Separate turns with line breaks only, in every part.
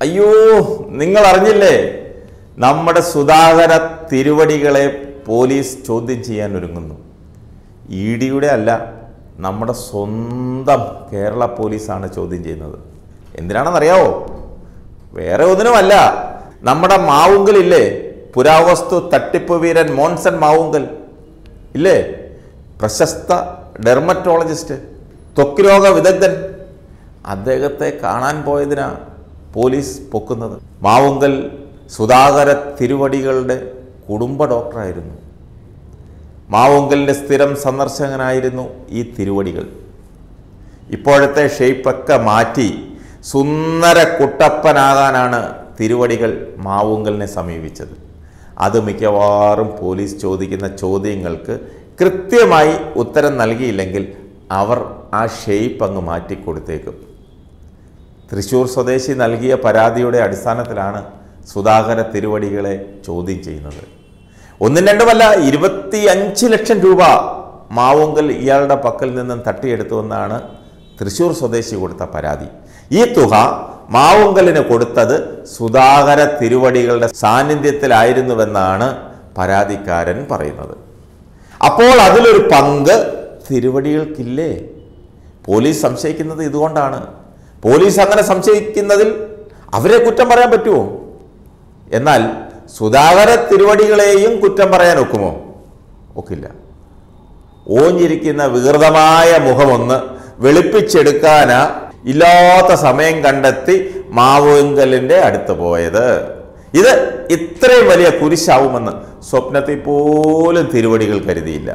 അയ്യോ നിങ്ങൾ അറിഞ്ഞില്ലേ നമ്മുടെ സുധാകര തിരുവടികളെ പോലീസ് ചോദ്യം ചെയ്യാൻ ഒരുങ്ങുന്നു ഇ ഡിയുടെ അല്ല നമ്മുടെ സ്വന്തം കേരള പോലീസാണ് ചോദ്യം ചെയ്യുന്നത് എന്തിനാണെന്നറിയാവോ വേറെ ഒന്നിനുമല്ല നമ്മുടെ മാവുങ്കലില്ലേ പുരാവസ്തു തട്ടിപ്പ് വീരൻ മോൻസൺ മാവുങ്കൽ ഇല്ലേ പ്രശസ്ത ഡെർമറ്റോളജിസ്റ്റ് ത്വക്ക് രോഗ വിദഗ്ധൻ അദ്ദേഹത്തെ കാണാൻ പോയതിനാ പോലീസ് പൊക്കുന്നത് മാവുങ്കൽ സുധാകര തിരുവടികളുടെ കുടുംബ ഡോക്ടറായിരുന്നു മാവുങ്കലിൻ്റെ സ്ഥിരം സന്ദർശകനായിരുന്നു ഈ തിരുവടികൾ ഇപ്പോഴത്തെ ഷേപ്പൊക്കെ മാറ്റി സുന്ദര കുട്ടപ്പനാകാനാണ് തിരുവടികൾ മാവുങ്കലിനെ സമീപിച്ചത് അത് മിക്കവാറും പോലീസ് ചോദിക്കുന്ന ചോദ്യങ്ങൾക്ക് കൃത്യമായി ഉത്തരം നൽകിയില്ലെങ്കിൽ അവർ ആ ഷേപ്പ് അങ്ങ് മാറ്റിക്കൊടുത്തേക്കും തൃശൂർ സ്വദേശി നൽകിയ പരാതിയുടെ അടിസ്ഥാനത്തിലാണ് സുധാകര തിരുവടികളെ ചോദ്യം ചെയ്യുന്നത് ഒന്നും രണ്ടുമല്ല ഇരുപത്തി അഞ്ച് ലക്ഷം രൂപ മാവുങ്കൽ ഇയാളുടെ പക്കൽ നിന്നും തട്ടിയെടുത്തുവെന്നാണ് തൃശൂർ സ്വദേശി കൊടുത്ത പരാതി ഈ തുക മാവുങ്കലിന് കൊടുത്തത് സുധാകര തിരുവടികളുടെ സാന്നിധ്യത്തിലായിരുന്നുവെന്നാണ് പരാതിക്കാരൻ പറയുന്നത് അപ്പോൾ അതിലൊരു പങ്ക് തിരുവടികൾക്കില്ലേ പോലീസ് സംശയിക്കുന്നത് ഇതുകൊണ്ടാണ് പോലീസ് അങ്ങനെ സംശയിക്കുന്നതിൽ അവരെ കുറ്റം പറയാൻ പറ്റുമോ എന്നാൽ സുധാകര തിരുവടികളെയും കുറ്റം പറയാൻ ഒക്കുമോ ഒക്കില്ല ഓഞ്ഞിരിക്കുന്ന വികൃതമായ മുഖമൊന്ന് വെളുപ്പിച്ചെടുക്കാനാ ഇല്ലാത്ത സമയം കണ്ടെത്തി മാവുങ്കലിൻ്റെ അടുത്ത് പോയത് ഇത് ഇത്രയും വലിയ കുരിശാവുമെന്ന് സ്വപ്നത്തിൽ പോലും തിരുവടികൾ കരുതിയില്ല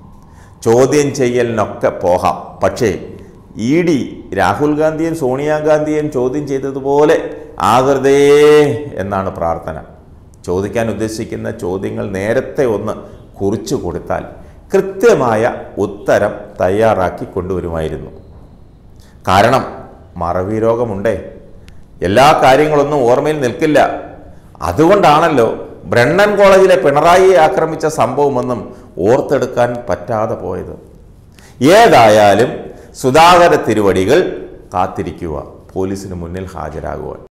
ചോദ്യം ചെയ്യലിനൊക്കെ പോകാം പക്ഷേ ഇ ഡി രാഹുൽ ഗാന്ധിയും സോണിയാഗാന്ധിയും ചോദ്യം ചെയ്തതുപോലെ ആകൃതേ എന്നാണ് പ്രാർത്ഥന ചോദിക്കാൻ ഉദ്ദേശിക്കുന്ന ചോദ്യങ്ങൾ നേരത്തെ ഒന്ന് കുറിച്ചു കൊടുത്താൽ കൃത്യമായ ഉത്തരം തയ്യാറാക്കി കൊണ്ടുവരുമായിരുന്നു കാരണം മറവി രോഗമുണ്ടേ എല്ലാ കാര്യങ്ങളൊന്നും ഓർമ്മയിൽ നിൽക്കില്ല അതുകൊണ്ടാണല്ലോ ബ്രണ്ണൻ കോളേജിലെ പിണറായിയെ ആക്രമിച്ച സംഭവമൊന്നും ഓർത്തെടുക്കാൻ പറ്റാതെ പോയത് ഏതായാലും സുധാകര തിരുവടികൾ കാത്തിരിക്കുക പോലീസിന് മുന്നിൽ ഹാജരാകുവാൻ